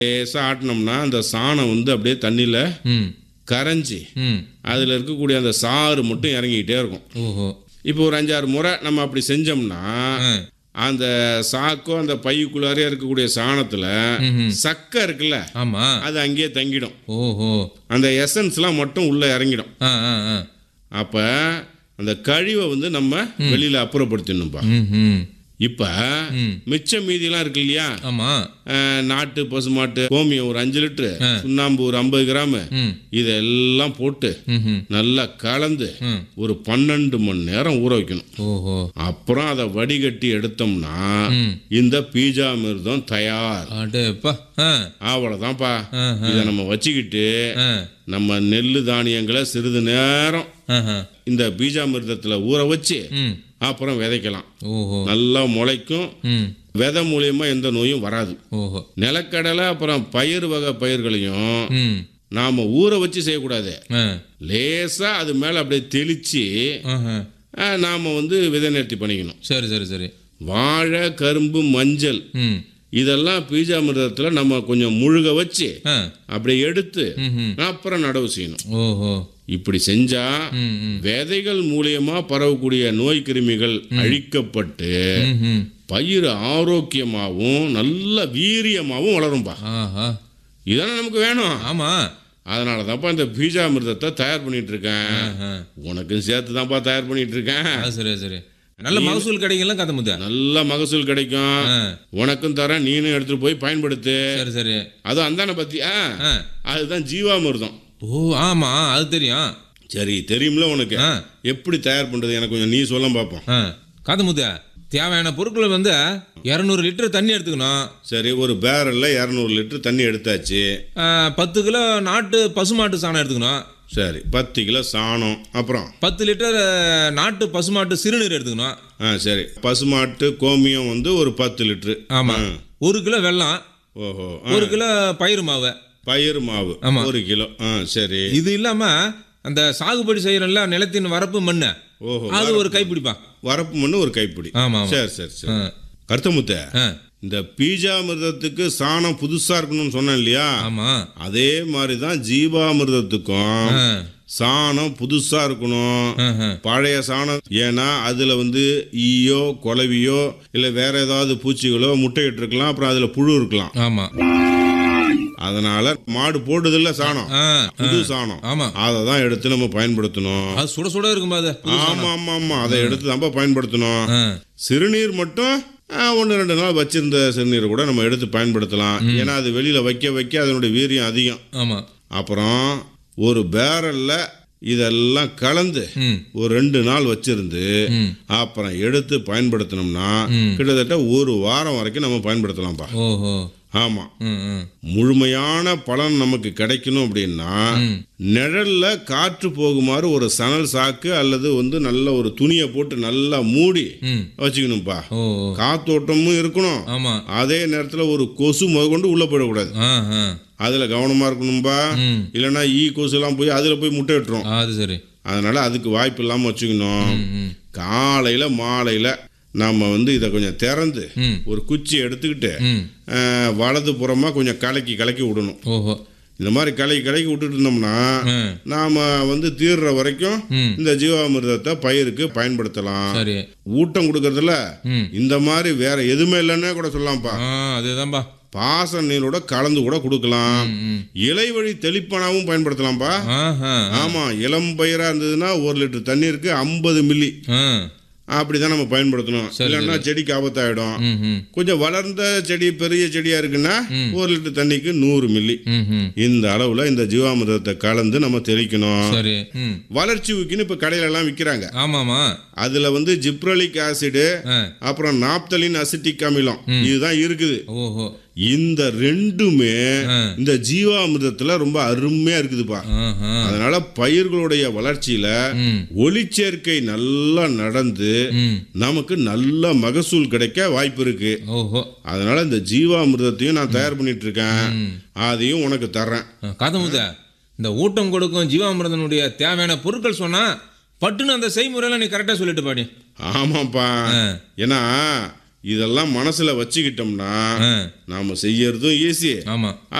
லேசாக ஆட்டினோம்னா அந்த சாணம் வந்து அப்படியே தண்ணியில் ம் கரைஞ்சி ம் அதில் இருக்கக்கூடிய அந்த சாறு மட்டும் இறங்கிக்கிட்டே இருக்கும் ஓஹோ இப்போ ஒரு அஞ்சாறு முறை நம்ம அப்படி செஞ்சோம்னா ஆ அந்த சாக்கோ அந்த பையுக்குள்ளாரே இருக்கக்கூடிய சாணத்தில் ம்ஹும். சக்கை இருக்குல்ல ஆமா அது அங்கேயே தங்கிடும் ஓஹோ அந்த எசன்ஸ்லாம் மட்டும் உள்ளே இறங்கிடும் ஆ ஆ ஆ அப்போ அந்த கழிவை வந்து நம்ம வெளியில் அப்புறப்படுத்திடணும்ப்பா ம் ம் இப்போ ம் மிச்சம் மீதிலாம் இருக்கு இல்லையா ஆமா அஹ், நாட்டு பசுமாட்டு கோமியம் ஒரு அஞ்சு லிட்டரு சுண்ணாம்பு ஒரு ஐம்பது கிராமு ம் இதெல்லாம் போட்டு ம் ம் நல்லா கலந்து ம் ஒரு பன்னெண்டு மணி நேரம் ஊற வைக்கணும் ஓஹோ அப்புறம் அதை வடிகட்டி எடுத்தோம்னா ம் இந்த பீஜாமிர்தம் தயார் அடேப்பா ஆ அவ்வளோதான்ப்பா ஆ இதை நம்ம வச்சுக்கிட்டு ஆ நம்ம நெல் தானியங்களை சிறிது நேரம் ஆஹா. இந்த பீஜாமிர்தத்தில் ஊற வச்சு ம் அப்புறம் விதைக்கலாம் ஓஹோ நல்லா முளைக்கும் ம் விதை மூலியமா எந்த நோயும் வராது ஓஹோ நிலக்கடலை அப்புறம் பயிர் வகை பயிர்களையும் ம் நாம் ஊற வச்சு செய்யக்கூடாது ஆ லேசாக அது மேலே அப்படியே தெளித்து ஆஹா. நாம் வந்து விதை நேர்த்தி பண்ணிக்கணும் சரி சரி சரி வாழை கரும்பு மஞ்சள் ம் இதெல்லாம் பீஜாமிர்தத்தில் நம்ம கொஞ்சம் முழுக வச்சு ஆ அப்படியே எடுத்து ம் ம் அப்புறம் நடவு செய்யணும் ஓஹோ இப்படி செஞ்சா ம் ம் விதைகள் மூலியமா பரவக்கூடிய நோய் கிருமிகள் அழிக்கப்பட்டு ம் ம் பயிர் ஆரோக்கியமாகவும் நல்ல வீரியமாகவும் வளரும்பா ஆஹா இதானே நமக்கு வேணும் ஆமா அதனால தான்ப்பா இந்த பீஜாமிர்தத்தை தயார் பண்ணிட்டு இருக்கேன் ஆஹா. உனக்கும் சேர்த்து தான்ப்பா தயார் பண்ணிட்டு இருக்கேன் அது சரி அது சரி நல்ல மகசூல் கிடைக்கலாம் கதை முத்தா நல்ல மகசூல் கிடைக்கும் ஆ உனக்கும் தரேன் நீனும் எடுத்துட்டு போய் பயன்படுத்து சரி சரி அதுவும் அந்தான பத்தியா ஆ அதுதான் ஜீவாமிர்தம் ஓ ஆமா அது தெரியும் சரி தெரியும்ல உனக்கு ஆ எப்படி தயார் பண்றது எனக்கு கொஞ்சம் நீ சொல்ல பார்ப்போம் ஆ காது முத்தா தேவையான பொருட்கள் வந்து இரநூறு லிட்டர் தண்ணி எடுத்துக்கணும் சரி ஒரு பேரல்ல இரநூறு லிட்டர் தண்ணி எடுத்தாச்சு ஆ, பத்து கிலோ நாட்டு பசுமாட்டு சாணம் எடுத்துக்கணும் சரி பத்து கிலோ சாணம் அப்புறம் பத்து லிட்டர் அஹ், நாட்டு பசுமாட்டு சிறுநீர் எடுத்துக்கணும் ஆ சரி பசுமாட்டு கோமியம் வந்து ஒரு பத்து லிட்டரு ஆமா ஆ. ஒரு கிலோ வெல்லம் ஓஹோ ஆ, ஒரு கிலோ பயிறு மாவு பயிர் மாவு ஆமா. ஒரு கிலோ ஆ சரி இது இல்லாம அந்த சாகுபடி செய்யறோம்ல நிலத்தின் வரப்பு மண்ணு ஓஹோ அது ஒரு கைப்பிடிப்பா வரப்பு மண்ணு ஒரு கைப்பிடி ஆமா ஆமா சரி சரி சரி ஆ, கருத்தமுத்த ஆ, இந்த பீஜாமிர்தத்துக்கு சாணம் புதுசா இருக்கணும்னு சொன்னேன் இல்லையா ஆமா அதே மாதிரி தான் ஜீவாமிர்தத்துக்கும் ஆ, சாணம் புதுசா இருக்கணும் ஆ, ஆ. பழைய சாணம் ஏன்னா அதுல வந்து ஈயோ குலவியோ இல்ல வேற ஏதாவது பூச்சிகளோ முட்டையிட்டு இருக்கலாம் அப்புறம் அதுல புழு இருக்கலாம் ஆமா அதனால மாடு போடுதில்ல சாணம் ஆ, புது சாணம் ஆமா அதை தான் எடுத்து நம்ம பயன்படுத்தணும் அது சுட சுட இருக்கும்பா அது ஆமா ஆமா ஆமா அதை எடுத்து தான் பயன்படுத்தணும் ஆ, சிறுநீர் மட்டும் ஒன்று ரெண்டு நாள் வச்சிருந்த சிறுநீரை கூட நம்ம எடுத்து பயன்படுத்தலாம் ஏன்னா அது வெளியில வைக்க வைக்க அதனுடைய வீரியம் அதிகம் ஆமா அப்புறம் ஒரு பேரல்ல இதெல்லாம் கலந்து ம் ஒரு ரெண்டு நாள் வச்சிருந்து ம் அப்புறம் எடுத்து பயன்படுத்தினோம்னா ம். கிட்டத்தட்ட ஒரு வாரம் வரைக்கும் நம்ம பயன்படுத்தலாம்ப்பா ஓஹோ ஆமா ம் ம் முழுமையான பலன் நமக்கு கிடைக்கணும் அப்படின்னா ம் நிழல்ல காற்று போகுமாறு ஒரு சணல் சாக்கு அல்லது வந்து நல்ல ஒரு துணியை போட்டு நல்லா மூடி ம் வச்சுக்கணும்ப்பா ஓ ஓ. காத்தோட்டமும் இருக்கணும் ஆமா அதே நேரத்தில் ஒரு கொசு முதற்கொண்டு உள்ள போயிடக்கூடாது ஆ ஆ அதில் கவனமா இருக்கணும்பா ம் இல்லைன்னா ஈ கொசுலாம் போய் அதில் போய் முட்டை விட்டுரும் அது சரி அதனால அதுக்கு வாய்ப்பு இல்லாமல் வச்சுக்கணும் ம் ம் காலையில் மாலையில் நம்ம வந்து இதை கொஞ்சம் திறந்து ம் ஒரு குச்சி எடுத்துக்கிட்டு ம் அஹ், வலது புறமாக கொஞ்சம் கலக்கி கலக்கி விடணும் ஓஹோ இந்த மாதிரி கலக்கி கலக்கி விட்டுட்டு இருந்தோம்னா ம் நாம் வந்து தீர்ற வரைக்கும் ம் இந்த ஜீவாமிர்தத்தை பயிருக்கு பயன்படுத்தலாம் சரி ஊட்டம் கொடுக்கறதுல ம் இந்த மாதிரி வேற எதுவுமே இல்லைன்னே கூட சொல்லலாம்ப்பா ஆ அதுதான்பா பாச நீரோட கலந்து கூட கொடுக்கலாம் ம் ம் இலை வழி தெளிப்பானாவும் பயன்படுத்தலாம்ப்பா ஆஹா ஆமா இளம் பயிரா இருந்ததுன்னா ஒரு லிட்டர் தண்ணீருக்கு ஐம்பது மில்லி ஆ அப்படிதான் நம்ம பயன்படுத்தணும் சரி, இல்லைன்னா செடிக்கு ஆபத்தாயிடும் ம் ம் கொஞ்சம் வளர்ந்த செடி பெரிய செடியா இருக்குன்னா ம். ஒரு லிட்டர் தண்ணிக்கு நூறு மில்லி ம் ம் இந்த அளவுல இந்த ஜீவாமிர்தத்தை கலந்து நம்ம தெளிக்கணும் சரி ம் வளர்ச்சி ஊக்கின்னு இப்ப கடையில எல்லாம் விற்கிறாங்க ஆமாமா அதுல வந்து ஜிப்ரலிக் ஆசிடு ஆ அப்புறம் நாப்தலின் அசிட்டிக் அமிலம் இதுதான் இருக்குது ஓஹோ இந்த ரெண்டுமே ஆ இந்த ஜீவாமிர்தத்துல ரொம்ப அருமையா இருக்குதுப்பா ஆஹா அதனால பயிர்களுடைய வளர்ச்சியில ம் ஒளிச்சேர்க்கை நல்லா நடந்து ம் நமக்கு நல்ல மகசூல் கிடைக்க வாய்ப்பு இருக்கு ஓஹோ அதனால இந்த ஜீவாமிர்தத்தையும் நான் தயார் பண்ணிட்டு இருக்கேன் ம் அதையும் உனக்கு தர்றேன் காதமுத இந்த ஊட்டம் கொடுக்கும் ஜீவாமிர்தனுடைய தேவையான பொருட்கள் சொன்னா பட்டுன்னு அந்த செய்முறையெல்லாம் நீ கரெக்டாக சொல்லிட்டு பாடி ஆமாப்பா ஆ. ஏன்னா இதெல்லாம் மனசுல வச்சுக்கிட்டோம்னா ஆ, நாம செய்யறதும் ஈஸி ஆமா